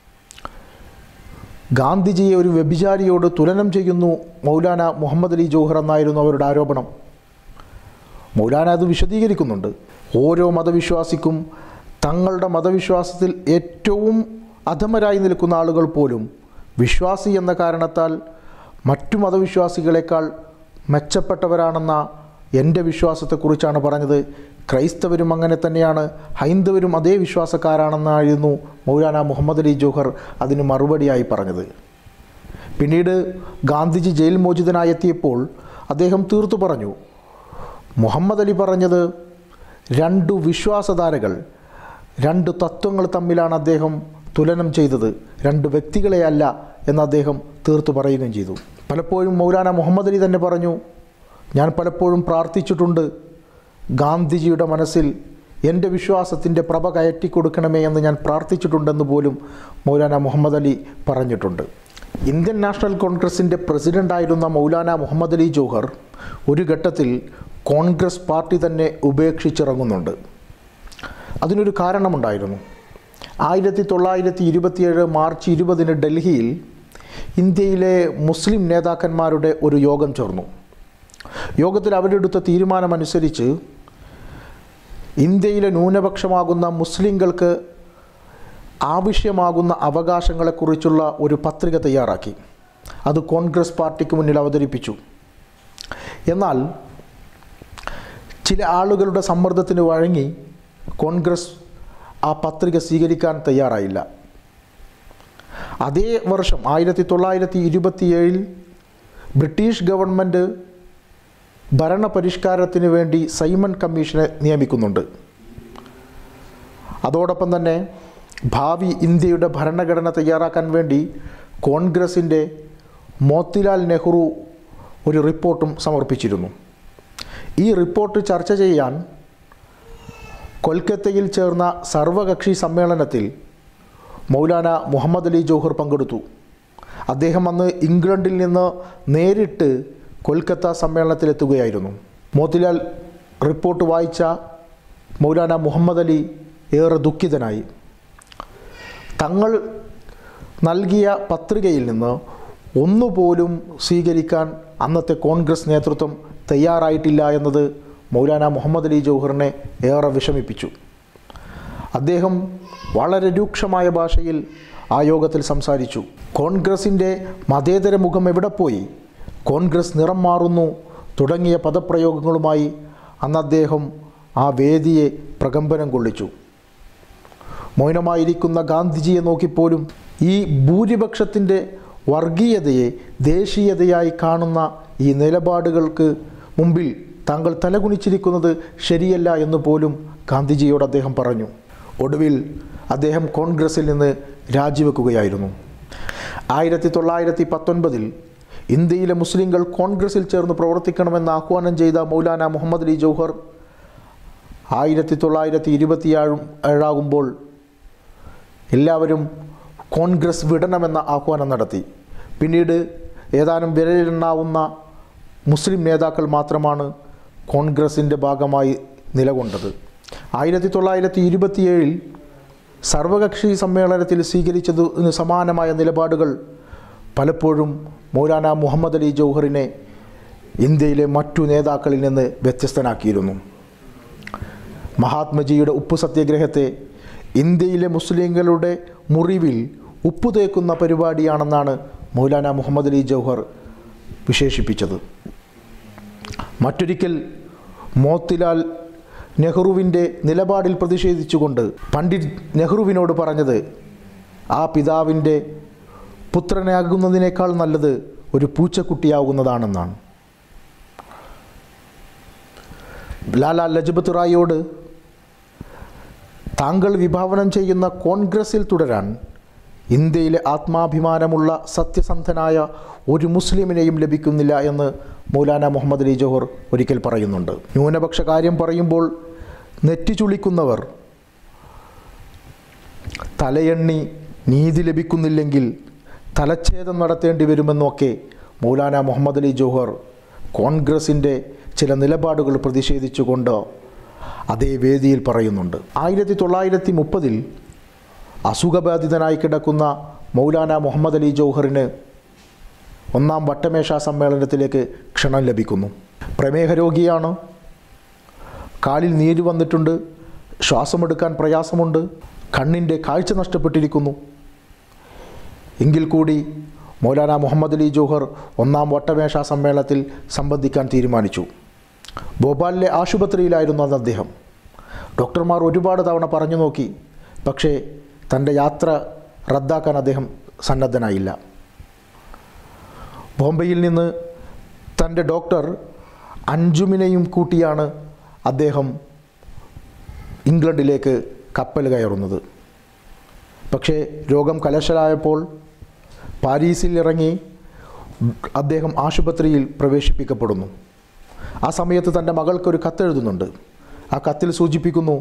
ഗാന്ധിജിയെ ഒരു വ്യഭിചാരിയോട് തുലനം ചെയ്യുന്നു മൗലാന മുഹമ്മദ് അലി ജോഹർ എന്നായിരുന്നു അവരുടെ ആരോപണം മൗലാന അത് വിശദീകരിക്കുന്നുണ്ട് ഓരോ മതവിശ്വാസിക്കും തങ്ങളുടെ മതവിശ്വാസത്തിൽ ഏറ്റവും അധമരായി നിൽക്കുന്ന ആളുകൾ പോലും വിശ്വാസി എന്ന കാരണത്താൽ മറ്റു മതവിശ്വാസികളെക്കാൾ മെച്ചപ്പെട്ടവരാണെന്ന എൻ്റെ വിശ്വാസത്തെക്കുറിച്ചാണ് പറഞ്ഞത് ക്രൈസ്തവരും അങ്ങനെ തന്നെയാണ് ഹൈന്ദവരും അതേ വിശ്വാസക്കാരാണെന്നായിരുന്നു മൗലാന മുഹമ്മദ് അലി ജോഹർ അതിന് മറുപടിയായി പറഞ്ഞത് പിന്നീട് ഗാന്ധിജി ജയിൽ മോചിതനായെത്തിയപ്പോൾ അദ്ദേഹം തീർത്തു പറഞ്ഞു മുഹമ്മദ് അലി പറഞ്ഞത് രണ്ടു വിശ്വാസധാരകൾ രണ്ട് തത്വങ്ങൾ തമ്മിലാണ് അദ്ദേഹം തുലനം ചെയ്തത് രണ്ട് വ്യക്തികളെയല്ല എന്ന് അദ്ദേഹം തീർത്തു പറയുകയും ചെയ്തു പലപ്പോഴും മൗലാന മുഹമ്മദ് അലി തന്നെ പറഞ്ഞു ഞാൻ പലപ്പോഴും പ്രാർത്ഥിച്ചിട്ടുണ്ട് ഗാന്ധിജിയുടെ മനസ്സിൽ എൻ്റെ വിശ്വാസത്തിൻ്റെ പ്രഭ കയറ്റി കൊടുക്കണമേ എന്ന് ഞാൻ പ്രാർത്ഥിച്ചിട്ടുണ്ടെന്ന് പോലും മൗലാന മുഹമ്മദ് അലി പറഞ്ഞിട്ടുണ്ട് ഇന്ത്യൻ നാഷണൽ കോൺഗ്രസിൻ്റെ പ്രസിഡൻ്റായിരുന്ന മൗലാന മുഹമ്മദ് അലി ജോഹർ ഒരു ഘട്ടത്തിൽ കോൺഗ്രസ് പാർട്ടി തന്നെ ഉപേക്ഷിച്ചിറങ്ങുന്നുണ്ട് അതിനൊരു കാരണമുണ്ടായിരുന്നു ആയിരത്തി തൊള്ളായിരത്തി ഇരുപത്തിയേഴ് മാർച്ച് ഇരുപതിന് ഡൽഹിയിൽ ഇന്ത്യയിലെ മുസ്ലിം നേതാക്കന്മാരുടെ ഒരു യോഗം ചേർന്നു യോഗത്തിൽ അവരെടുത്ത തീരുമാനമനുസരിച്ച് ഇന്ത്യയിലെ ന്യൂനപക്ഷമാകുന്ന മുസ്ലിങ്ങൾക്ക് ആവശ്യമാകുന്ന അവകാശങ്ങളെക്കുറിച്ചുള്ള ഒരു പത്രിക തയ്യാറാക്കി അത് കോൺഗ്രസ് പാർട്ടിക്ക് മുന്നിൽ അവതരിപ്പിച്ചു എന്നാൽ ചില ആളുകളുടെ സമ്മർദ്ദത്തിന് വഴങ്ങി കോൺഗ്രസ് ആ പത്രിക സ്വീകരിക്കാൻ തയ്യാറായില്ല അതേ വർഷം ആയിരത്തി തൊള്ളായിരത്തി ഇരുപത്തിയേഴിൽ ബ്രിട്ടീഷ് ഗവൺമെൻറ് ഭരണപരിഷ്കാരത്തിന് വേണ്ടി സൈമൺ കമ്മീഷനെ നിയമിക്കുന്നുണ്ട് അതോടൊപ്പം തന്നെ ഭാവി ഇന്ത്യയുടെ ഭരണഘടന തയ്യാറാക്കാൻ വേണ്ടി കോൺഗ്രസിൻ്റെ മോത്തിലാൽ നെഹ്റു ഒരു റിപ്പോർട്ടും സമർപ്പിച്ചിരുന്നു ഈ റിപ്പോർട്ട് ചർച്ച ചെയ്യാൻ കൊൽക്കത്തയിൽ ചേർന്ന സർവകക്ഷി സമ്മേളനത്തിൽ മൗലാന മുഹമ്മദ് അലി ജോഹർ പങ്കെടുത്തു അദ്ദേഹം അന്ന് ഇംഗ്ലണ്ടിൽ നിന്ന് നേരിട്ട് കൊൽക്കത്ത സമ്മേളനത്തിലെത്തുകയായിരുന്നു മോത്തിലാൽ റിപ്പോർട്ട് വായിച്ച മൗലാന മുഹമ്മദ് അലി ഏറെ ദുഃഖിതനായി തങ്ങൾ നൽകിയ പത്രികയിൽ നിന്ന് ഒന്നുപോലും സ്വീകരിക്കാൻ അന്നത്തെ കോൺഗ്രസ് നേതൃത്വം തയ്യാറായിട്ടില്ല എന്നത് മൗലാന മുഹമ്മദ് അലി ജൗഹറിനെ ഏറെ വിഷമിപ്പിച്ചു അദ്ദേഹം വളരെ രൂക്ഷമായ ഭാഷയിൽ ആ യോഗത്തിൽ സംസാരിച്ചു കോൺഗ്രസിൻ്റെ മതേതര മുഖം എവിടെ പോയി കോൺഗ്രസ് നിറം മാറുന്നു തുടങ്ങിയ പദപ്രയോഗങ്ങളുമായി അന്ന് അദ്ദേഹം ആ വേദിയെ പ്രകമ്പനം കൊള്ളിച്ചു മൗനമായിരിക്കുന്ന ഗാന്ധിജിയെ നോക്കിപ്പോലും ഈ ഭൂരിപക്ഷത്തിൻ്റെ വർഗീയതയെ ദേശീയതയായി കാണുന്ന ഈ നിലപാടുകൾക്ക് മുമ്പിൽ താങ്കൾ തലകുനിച്ചിരിക്കുന്നത് ശരിയല്ല എന്ന് പോലും ഗാന്ധിജിയോട് അദ്ദേഹം പറഞ്ഞു ഒടുവിൽ അദ്ദേഹം കോൺഗ്രസിൽ നിന്ന് രാജിവെക്കുകയായിരുന്നു ആയിരത്തി തൊള്ളായിരത്തി പത്തൊൻപതിൽ ഇന്ത്യയിലെ മുസ്ലിങ്ങൾ കോൺഗ്രസിൽ ചേർന്ന് പ്രവർത്തിക്കണമെന്ന് ആഹ്വാനം ചെയ്ത മൗലാന മുഹമ്മദ് അലി ജൗഹർ ആയിരത്തി തൊള്ളായിരത്തി ഇരുപത്തിയേഴും ഏഴാകുമ്പോൾ എല്ലാവരും കോൺഗ്രസ് വിടണമെന്ന ആഹ്വാനം നടത്തി പിന്നീട് ഏതാനും വിരലിലെണ്ണാവുന്ന മുസ്ലിം നേതാക്കൾ മാത്രമാണ് കോൺഗ്രസിൻ്റെ ഭാഗമായി നിലകൊണ്ടത് ആയിരത്തി തൊള്ളായിരത്തി ഇരുപത്തിയേഴിൽ സർവകക്ഷി സമ്മേളനത്തിൽ സ്വീകരിച്ചതിന് സമാനമായ നിലപാടുകൾ പലപ്പോഴും മൗലാന മുഹമ്മദ് അലി ജൗഹറിനെ ഇന്ത്യയിലെ മറ്റു നേതാക്കളിൽ നിന്ന് വ്യത്യസ്തനാക്കിയിരുന്നു മഹാത്മജിയുടെ ഉപ്പു സത്യാഗ്രഹത്തെ ഇന്ത്യയിലെ മുസ്ലിങ്ങളുടെ മുറിവിൽ ഉപ്പു തേക്കുന്ന പരിപാടിയാണെന്നാണ് മൗലാന മുഹമ്മദ് അലി ജൗഹർ വിശേഷിപ്പിച്ചത് മറ്റൊരിക്കൽ മോത്തിലാൽ നെഹ്റുവിൻ്റെ നിലപാടിൽ പ്രതിഷേധിച്ചുകൊണ്ട് പണ്ഡിറ്റ് നെഹ്റുവിനോട് പറഞ്ഞത് ആ പിതാവിൻ്റെ പുത്രനാകുന്നതിനേക്കാൾ നല്ലത് ഒരു പൂച്ചക്കുട്ടിയാകുന്നതാണെന്നാണ് ലാലാ ലജ്പത് റായിയോട് താങ്കൾ വിഭാവനം ചെയ്യുന്ന കോൺഗ്രസിൽ തുടരാൻ ഇന്ത്യയിലെ ആത്മാഭിമാനമുള്ള സത്യസന്ധനായ ഒരു മുസ്ലിമിനെയും ലഭിക്കുന്നില്ല എന്ന് മൗലാന മുഹമ്മദ് അലി ജോഹർ ഒരിക്കൽ പറയുന്നുണ്ട് ന്യൂനപക്ഷ കാര്യം പറയുമ്പോൾ നെറ്റി ചുളിക്കുന്നവർ തലയെണ്ണി നീതി ലഭിക്കുന്നില്ലെങ്കിൽ തലച്ഛേദം നടത്തേണ്ടി വരുമെന്നൊക്കെ മൗലാന മുഹമ്മദ് അലി ജോഹർ കോൺഗ്രസിൻ്റെ ചില നിലപാടുകൾ പ്രതിഷേധിച്ചുകൊണ്ട് അതേ വേദിയിൽ പറയുന്നുണ്ട് ആയിരത്തി തൊള്ളായിരത്തി മുപ്പതിൽ അസുഖബാധിതനായി കിടക്കുന്ന മൗലാന മുഹമ്മദ് അലി ജൗഹറിന് ഒന്നാം വട്ടമേശ സമ്മേളനത്തിലേക്ക് ക്ഷണം ലഭിക്കുന്നു പ്രമേഹ രോഗിയാണ് കാലിൽ നീര് വന്നിട്ടുണ്ട് ശ്വാസമെടുക്കാൻ പ്രയാസമുണ്ട് കണ്ണിൻ്റെ കാഴ്ച നഷ്ടപ്പെട്ടിരിക്കുന്നു എങ്കിൽ കൂടി മൗലാന മുഹമ്മദ് അലി ജോഹർ ഒന്നാം വട്ടമേശ സമ്മേളനത്തിൽ സംബന്ധിക്കാൻ തീരുമാനിച്ചു ഭോപ്പാലിലെ ആശുപത്രിയിലായിരുന്നു അന്ന് അദ്ദേഹം ഡോക്ടർമാർ ഒരുപാട് തവണ പറഞ്ഞു നോക്കി പക്ഷേ തൻ്റെ യാത്ര റദ്ദാക്കാൻ അദ്ദേഹം സന്നദ്ധനായില്ല ബോംബെയിൽ നിന്ന് തൻ്റെ ഡോക്ടർ അഞ്ജുമിനെയും കൂട്ടിയാണ് അദ്ദേഹം ഇംഗ്ലണ്ടിലേക്ക് കപ്പൽ കയറുന്നത് പക്ഷേ രോഗം കലശലായപ്പോൾ പാരീസിൽ ഇറങ്ങി അദ്ദേഹം ആശുപത്രിയിൽ പ്രവേശിപ്പിക്കപ്പെടുന്നു ആ സമയത്ത് തൻ്റെ മകൾക്കൊരു കത്തെഴുതുന്നുണ്ട് ആ കത്തിൽ സൂചിപ്പിക്കുന്നു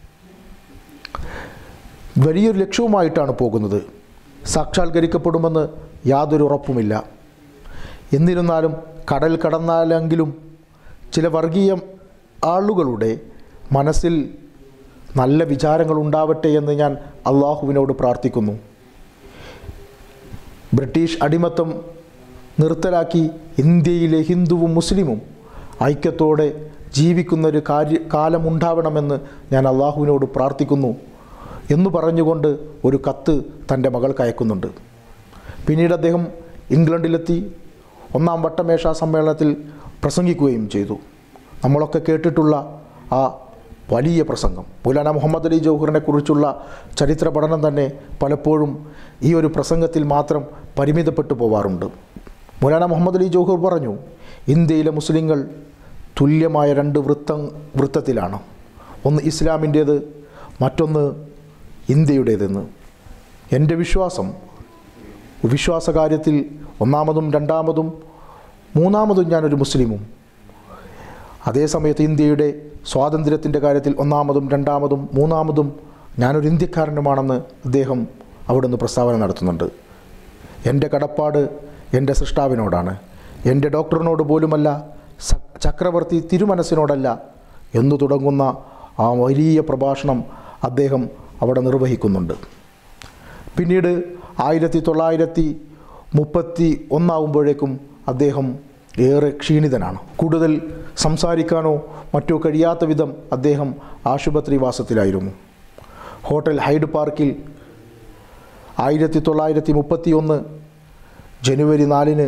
വലിയൊരു ലക്ഷ്യവുമായിട്ടാണ് പോകുന്നത് സാക്ഷാത്കരിക്കപ്പെടുമെന്ന് യാതൊരു ഉറപ്പുമില്ല എന്നിരുന്നാലും കടൽ കടന്നാലെങ്കിലും ചില വർഗീയ ആളുകളുടെ മനസ്സിൽ നല്ല വിചാരങ്ങൾ ഉണ്ടാവട്ടെ എന്ന് ഞാൻ അള്ളാഹുവിനോട് പ്രാർത്ഥിക്കുന്നു ബ്രിട്ടീഷ് അടിമത്തം നിർത്തലാക്കി ഇന്ത്യയിലെ ഹിന്ദുവും മുസ്ലിമും ഐക്യത്തോടെ ജീവിക്കുന്നൊരു കാര്യ കാലമുണ്ടാവണമെന്ന് ഞാൻ അള്ളാഹുവിനോട് പ്രാർത്ഥിക്കുന്നു എന്ന് പറഞ്ഞുകൊണ്ട് ഒരു കത്ത് തൻ്റെ മകൾക്ക് അയക്കുന്നുണ്ട് പിന്നീട് അദ്ദേഹം ഇംഗ്ലണ്ടിലെത്തി ഒന്നാം വട്ടമേശ സമ്മേളനത്തിൽ പ്രസംഗിക്കുകയും ചെയ്തു നമ്മളൊക്കെ കേട്ടിട്ടുള്ള ആ വലിയ പ്രസംഗം മൗലാന മുഹമ്മദ് അലി ജൗഹറിനെ കുറിച്ചുള്ള ചരിത്ര പഠനം തന്നെ പലപ്പോഴും ഈ ഒരു പ്രസംഗത്തിൽ മാത്രം പരിമിതപ്പെട്ടു പോവാറുണ്ട് മൗലാന മുഹമ്മദ് അലി ജൗഹർ പറഞ്ഞു ഇന്ത്യയിലെ മുസ്ലിങ്ങൾ തുല്യമായ രണ്ട് വൃത്ത വൃത്തത്തിലാണ് ഒന്ന് ഇസ്ലാമിൻ്റേത് മറ്റൊന്ന് ഇന്ത്യയുടേതെന്ന് എൻ്റെ വിശ്വാസം വിശ്വാസകാര്യത്തിൽ ഒന്നാമതും രണ്ടാമതും മൂന്നാമതും ഞാനൊരു മുസ്ലിമും അതേസമയത്ത് ഇന്ത്യയുടെ സ്വാതന്ത്ര്യത്തിൻ്റെ കാര്യത്തിൽ ഒന്നാമതും രണ്ടാമതും മൂന്നാമതും ഞാനൊരു ഇന്ത്യക്കാരനുമാണെന്ന് അദ്ദേഹം അവിടുന്ന് പ്രസ്താവന നടത്തുന്നുണ്ട് എൻ്റെ കടപ്പാട് എൻ്റെ സൃഷ്ടാവിനോടാണ് എൻ്റെ ഡോക്ടറിനോട് പോലുമല്ല സ- ചക്രവർത്തി തിരുമനസ്സിനോടല്ല എന്നു തുടങ്ങുന്ന ആ വലിയ പ്രഭാഷണം അദ്ദേഹം അവിടെ നിർവഹിക്കുന്നുണ്ട് പിന്നീട് ആയിരത്തി തൊള്ളായിരത്തി മുപ്പത്തി ഒന്നാവുമ്പോഴേക്കും അദ്ദേഹം ഏറെ ക്ഷീണിതനാണ് കൂടുതൽ സംസാരിക്കാനോ മറ്റോ കഴിയാത്ത വിധം അദ്ദേഹം ആശുപത്രിവാസത്തിലായിരുന്നു ഹോട്ടൽ ഹൈഡ് പാർക്കിൽ ആയിരത്തി തൊള്ളായിരത്തി മുപ്പത്തി ഒന്ന് ജനുവരി നാലിന്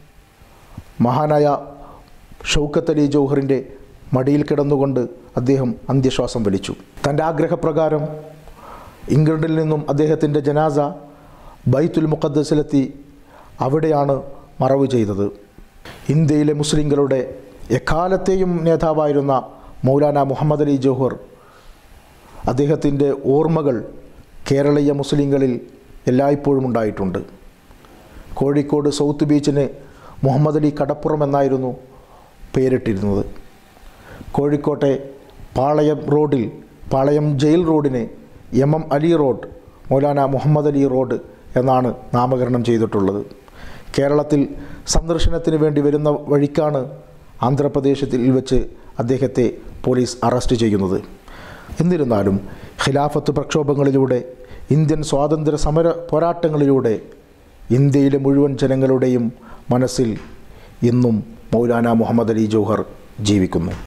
മഹാനായ ഷൗക്കത്ത് അലി ജൗഹറിൻ്റെ മടിയിൽ കിടന്നുകൊണ്ട് അദ്ദേഹം അന്ത്യശ്വാസം വലിച്ചു തൻ്റെ ആഗ്രഹപ്രകാരം ഇംഗ്ലണ്ടിൽ നിന്നും അദ്ദേഹത്തിൻ്റെ ജനാസ ബൈത്തുൽ മുഖദ്സിലെത്തി അവിടെയാണ് മറവ് ചെയ്തത് ഇന്ത്യയിലെ മുസ്ലിങ്ങളുടെ എക്കാലത്തെയും നേതാവായിരുന്ന മൗലാന മുഹമ്മദ് അലി ജോഹർ അദ്ദേഹത്തിൻ്റെ ഓർമ്മകൾ കേരളീയ മുസ്ലിങ്ങളിൽ എല്ലായ്പ്പോഴും ഉണ്ടായിട്ടുണ്ട് കോഴിക്കോട് സൗത്ത് ബീച്ചിന് മുഹമ്മദ് അലി കടപ്പുറം എന്നായിരുന്നു പേരിട്ടിരുന്നത് കോഴിക്കോട്ടെ പാളയം റോഡിൽ പാളയം ജയിൽ റോഡിന് M M Ali road Maulana Muhammad Ali road എന്നാണ് നാമകരണം ചെയ്തിട്ടുള്ളത് കേരളത്തിൽ സന്ദർശനത്തിന് വേണ്ടി വരുന്ന വഴിക്കാണ് ആന്ധ്രാപ്രദേശത്തിൽ വെച്ച് അദ്ദേഹത്തെ പോലീസ് അറസ്റ്റ് ചെയ്യുന്നത് എന്നിരുന്നാലും ഖിലാഫത്ത് പ്രക്ഷോഭങ്ങളിലൂടെ ഇന്ത്യൻ സ്വാതന്ത്ര്യ സമര പോരാട്ടങ്ങളിലൂടെ ഇന്ത്യയിലെ മുഴുവൻ ജനങ്ങളുടെയും മനസ്സിൽ ഇന്നും മൗലാന മുഹമ്മദ് അലി ജൗഹർ ജീവിക്കുന്നു